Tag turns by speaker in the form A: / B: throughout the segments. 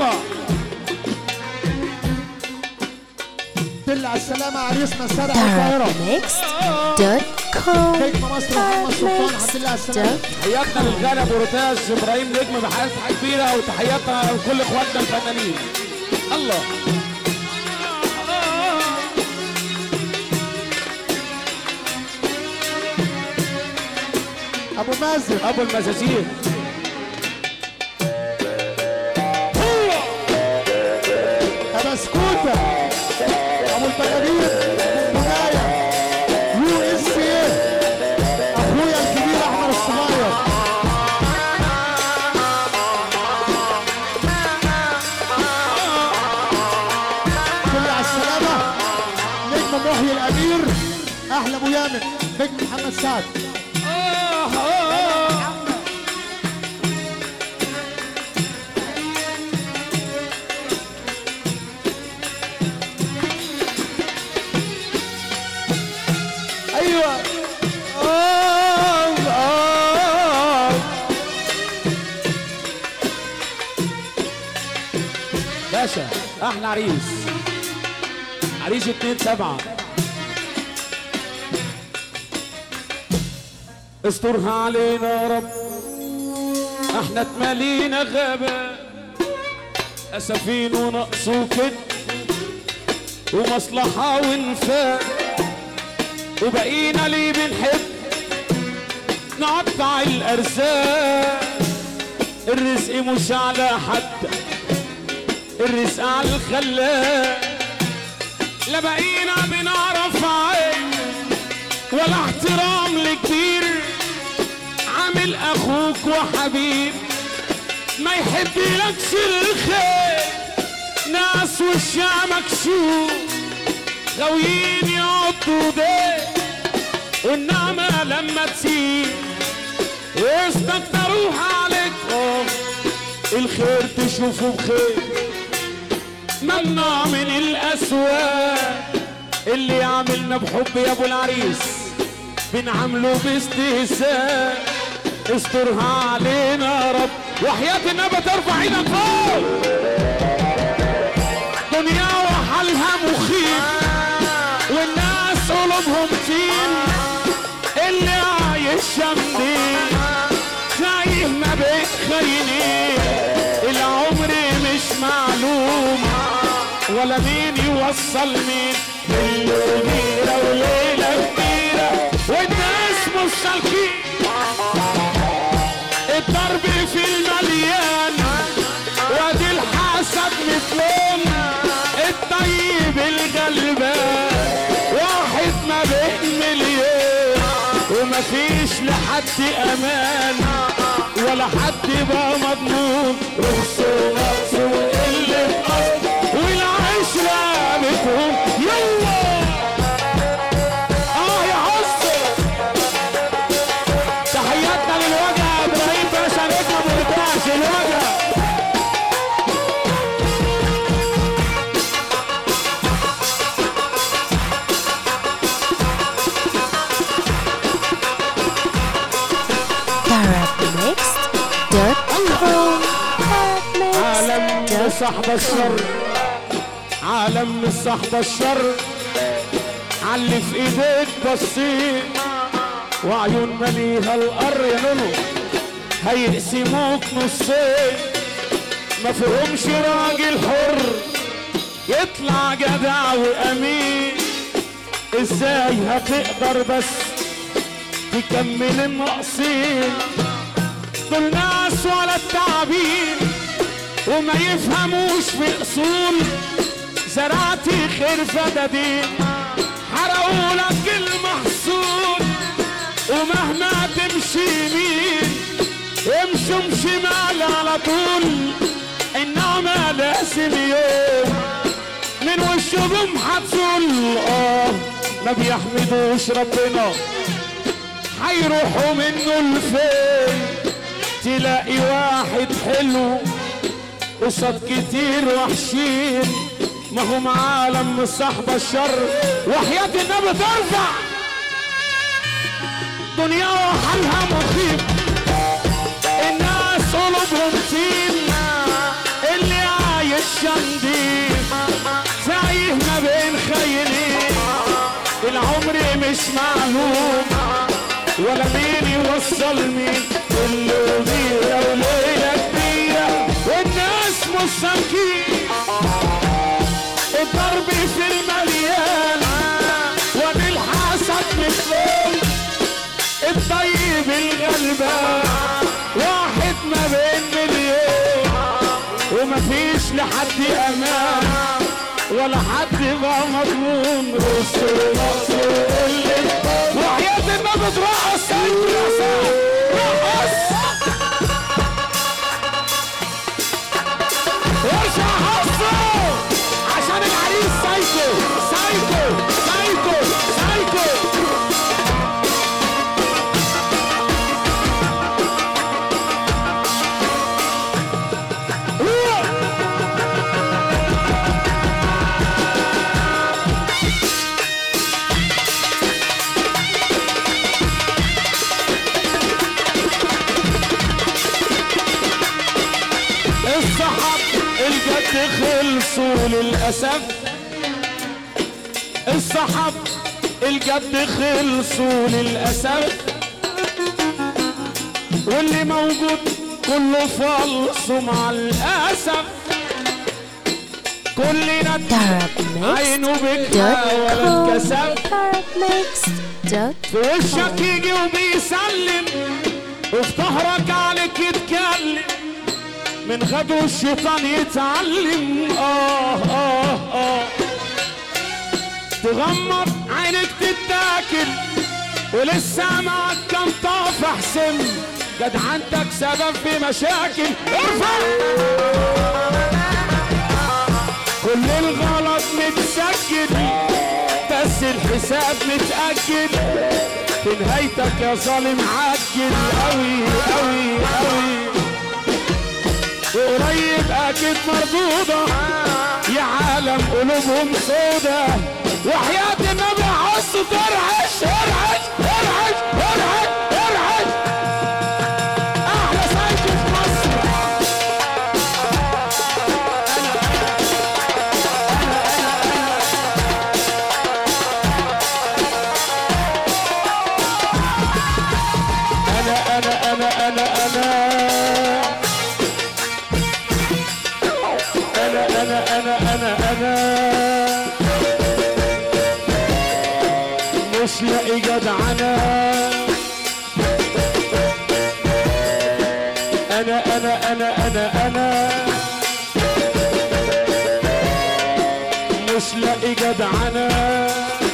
A: الله
B: دل على السلامة عريسنا السابع القاهرة
C: Arabmix.com
B: نجم مصر محمد سلطان الحمد لله على السلامة
A: تحياتنا للغالي ابو روتاز ابراهيم نجم بحياتنا كبيره وتحياتنا لكل اخواتنا الفنانين الله
B: أبو مازن
A: ابو المساسير
B: أبو سكوتة أبو البلالين أبو منايا يو اس ايه أخويا الكبير أحمد الصغير كل على السلامة نجم محيي الأمير أحلى أبو يامن نجم محمد سعد
A: آه آه ايوه آه آه باشا احلى عريس عريس اتنين سبعة استرها علينا يا رب احنا اتمالينا غابة اسفين ونقص وكد ومصلحة وانفاق وبقينا ليه بنحب نقطع الارزاق الرزق مش على حد الرزق على الخلاق لا بقينا بنعرف عين ولا احترام لكبير عامل اخوك وحبيب ما يحب لكش الخير ناس وشها مكشوف غاويين يقضوا ده والنعمة لما تسيب يستكتروها عليك اه الخير تشوفه بخير ممنوع من الأسواق اللي يعملنا بحب يا ابو العريس بنعامله باستهزاء استرها علينا يا رب وحياة النبي ترفع ايدك فوق دنيا وحالها مخيف والناس قلوبهم طين اللي عايش شمدين تايه ما بين خاينين العمر مش معلوم ولا مين يوصل مين ليلة كبيرة وليلة كبيرة والناس مش سالكين الضرب في المليان وادي الحسد مثلهم الطيب الغلبان واحد ما بين مليون ومفيش لحد امان ولا حد بقى مضمون رخص ونقص وقلة قصد والعشرة بتهم يلا اه يا حسن تحياتنا للوجع ابراهيم باشا نجم ابو ركاش الوجع
C: Arabmix.com
A: عالم صاحب الشر عالم صاحب الشر علي في ايديك بصيت وعيون مليها القر يا نونو هيقسموك نصين ما فيهمش راجل حر يطلع جدع وامين ازاي هتقدر بس تكمل الناقصين دول ناس ولا التعبين وما يفهموش في اصول زرعتي خير فدادين حرقوا لك المحصول ومهما تمشي يمين امشوا شمال على طول النعمة لازم يوم من وشهم هتزول اه ما بيحمدوش ربنا هيروحوا منه لفين تلاقي واحد حلو قصاد كتير وحشين ما هم عالم صاحب الشر وحياة النبي ترفع دنيا وحالها مخيف الناس قلوبهم طين اللي نضيف تايه ما بين خيلين العمر مش معلوم ولا مين يوصل مين كله بيرة وليلة كبيرة والناس مشتاقين الضرب في المليان وبالحسد مثلهم الطيب الغلبان واحد ما بين مليون ومفيش لحد امان ولا حد بقى مضمون رسول رسول وحياة النبي ترقص رقص ارجع حصه عشان العريس سايكو سايكو سايكو سايكو الصحاب الجد خلصوا للأسف الصحاب الجد خلصوا للأسف واللي موجود كله فلص مع الأسف كلنا عينه بكها ولا اتكسف
C: Arabmix.com
A: في وشك يجي وبيسلم وفي ظهرك عليك يتكلم من غدو الشيطان يتعلم آه آه آه تغمض عينك تتاكل ولسه معك كم طافح سم جدعنتك سبب في مشاكل ارفع كل الغلط متسجل بس الحساب متأجل في نهايتك يا ظالم عجل أوي أوي أوي وقريب أكيد مردودة يا عالم قلوبهم سودة وحياة النبي عص ترعش ارعش ارعش ارعش ارعش أحلى سايكو في مصر أنا أنا أنا أنا أنا أنا أنا أنا أنا أنا مش لاقي جدعنة أنا أنا أنا أنا أنا مش لاقي جدعنة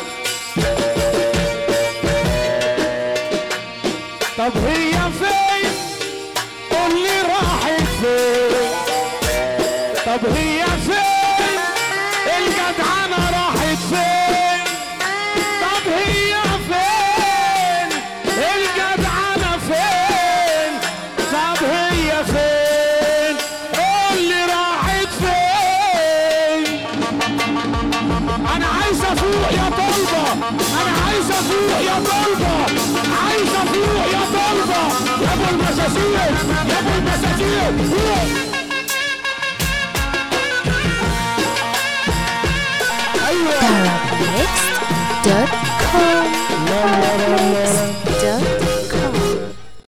A: طب هي فين قول لي راحت فين طب هي فين الجدعنة راحت فين طب هي فين الجدعنة فين طب هي فين قول لي راحت فين انا عايز افوق يا طلبة انا عايز افوق يا طلبة عايز افوق يا طلبة يا ابو المساسير يا ابو المساسير فوق ايوه